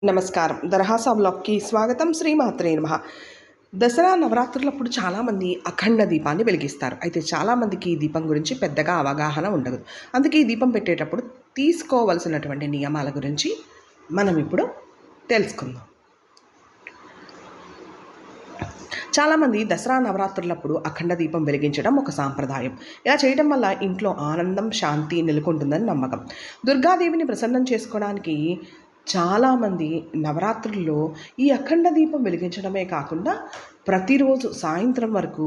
నమస్కారం దరహాసా బ్లాగ్కి స్వాగతం శ్రీమాత్రే నమ దసరా నవరాత్రులప్పుడు చాలామంది అఖండ దీపాన్ని వెలిగిస్తారు అయితే చాలామందికి ఈ దీపం గురించి పెద్దగా అవగాహన ఉండదు అందుకే ఈ దీపం పెట్టేటప్పుడు తీసుకోవలసినటువంటి నియమాల గురించి మనం ఇప్పుడు తెలుసుకుందాం చాలామంది దసరా నవరాత్రులప్పుడు అఖండ దీపం వెలిగించడం ఒక సాంప్రదాయం ఇలా చేయడం వల్ల ఇంట్లో ఆనందం శాంతి నెలకొంటుందని నమ్మకం దుర్గాదేవిని ప్రసన్నం చేసుకోవడానికి చాలామంది నవరాత్రుల్లో ఈ అఖండ దీపం వెలిగించడమే కాకుండా ప్రతిరోజు సాయంత్రం వరకు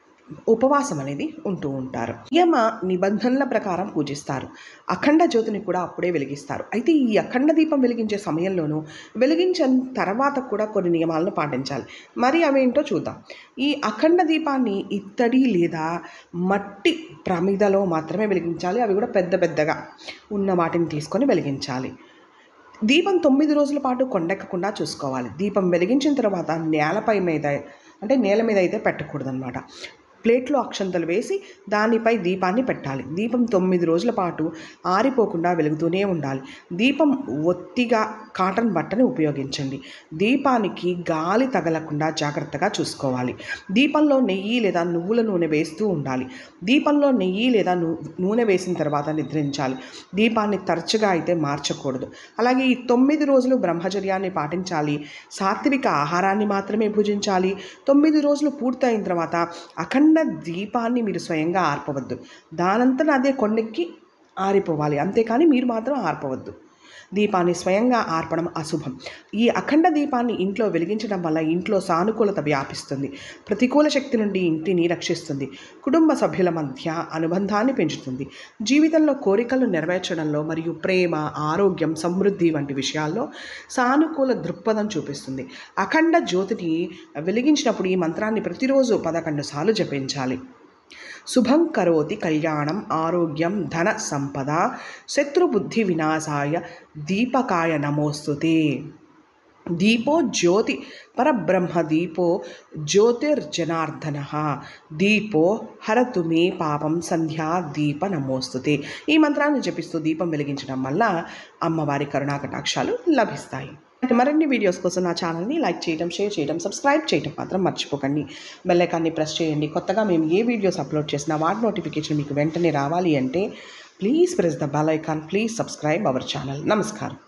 ఉపవాసం అనేది ఉంటూ ఉంటారు నియమ నిబంధనల ప్రకారం పూజిస్తారు అఖండ జ్యోతిని కూడా అప్పుడే వెలిగిస్తారు అయితే ఈ అఖండ దీపం వెలిగించే సమయంలోనూ వెలిగించిన తర్వాత కూడా కొన్ని నియమాలను పాటించాలి మరి అవేంటో చూద్దాం ఈ అఖండ దీపాన్ని ఇత్తడి లేదా మట్టి ప్రమిదలో మాత్రమే వెలిగించాలి అవి కూడా పెద్ద పెద్దగా ఉన్న వాటిని తీసుకొని వెలిగించాలి దీపం తొమ్మిది రోజుల పాటు కొండెక్కకుండా చూసుకోవాలి దీపం వెలిగించిన తర్వాత నేలపై మీద అంటే నేల మీద అయితే పెట్టకూడదు అనమాట ప్లేట్లో అక్షంతలు వేసి దానిపై దీపాన్ని పెట్టాలి దీపం తొమ్మిది రోజుల పాటు ఆరిపోకుండా వెలుగుతూనే ఉండాలి దీపం ఒత్తిగా కాటన్ బట్టని ఉపయోగించండి దీపానికి గాలి తగలకుండా జాగ్రత్తగా చూసుకోవాలి దీపంలో నెయ్యి లేదా నువ్వుల నూనె వేస్తూ ఉండాలి దీపంలో నెయ్యి లేదా నూనె వేసిన తర్వాత నిద్రించాలి దీపాన్ని తరచుగా అయితే మార్చకూడదు అలాగే ఈ తొమ్మిది రోజులు బ్రహ్మచర్యాన్ని పాటించాలి సాత్విక ఆహారాన్ని మాత్రమే భుజించాలి తొమ్మిది రోజులు పూర్తయిన తర్వాత అఖండ దీపాన్ని మీరు స్వయంగా ఆర్పవద్దు దానంతట అదే కొండెక్కి ఆరిపోవాలి అంతేకాని మీరు మాత్రం ఆర్పవద్దు దీపాన్ని స్వయంగా ఆర్పడం అశుభం ఈ అఖండ దీపాన్ని ఇంట్లో వెలిగించడం వల్ల ఇంట్లో సానుకూలత వ్యాపిస్తుంది ప్రతికూల శక్తి నుండి ఇంటిని రక్షిస్తుంది కుటుంబ సభ్యుల మధ్య అనుబంధాన్ని పెంచుతుంది జీవితంలో కోరికలు నెరవేర్చడంలో మరియు ప్రేమ ఆరోగ్యం సమృద్ధి వంటి విషయాల్లో సానుకూల దృక్పథం చూపిస్తుంది అఖండ జ్యోతిని వెలిగించినప్పుడు ఈ మంత్రాన్ని ప్రతిరోజు పదకొండు సార్లు జపించాలి శుభం కరోతి కళ్యాణం ఆరోగ్యం ధన సంపద శత్రుబుద్ధి వినాశాయ దీపకాయ నమోస్తుతే దీపో జ్యోతి పరబ్రహ్మ దీపో జ్యోతిర్జనార్దన దీపో హరతు మే పాపం సంధ్యా దీప నమోస్తుతే ఈ మంత్రాన్ని జపిస్తూ దీపం వెలిగించడం వల్ల అమ్మవారి కరుణాకటాక్షాలు లభిస్తాయి మరిన్ని వీడియోస్ కోసం నా ఛానల్ని లైక్ చేయడం షేర్ చేయడం సబ్స్క్రైబ్ చేయడం మాత్రం మర్చిపోకండి బెల్లైకాన్ని ప్రెస్ చేయండి కొత్తగా మేము ఏ వీడియోస్ అప్లోడ్ చేసినా వాటి నోటిఫికేషన్ మీకు వెంటనే రావాలి అంటే please press the bell icon please subscribe our channel నమస్కారం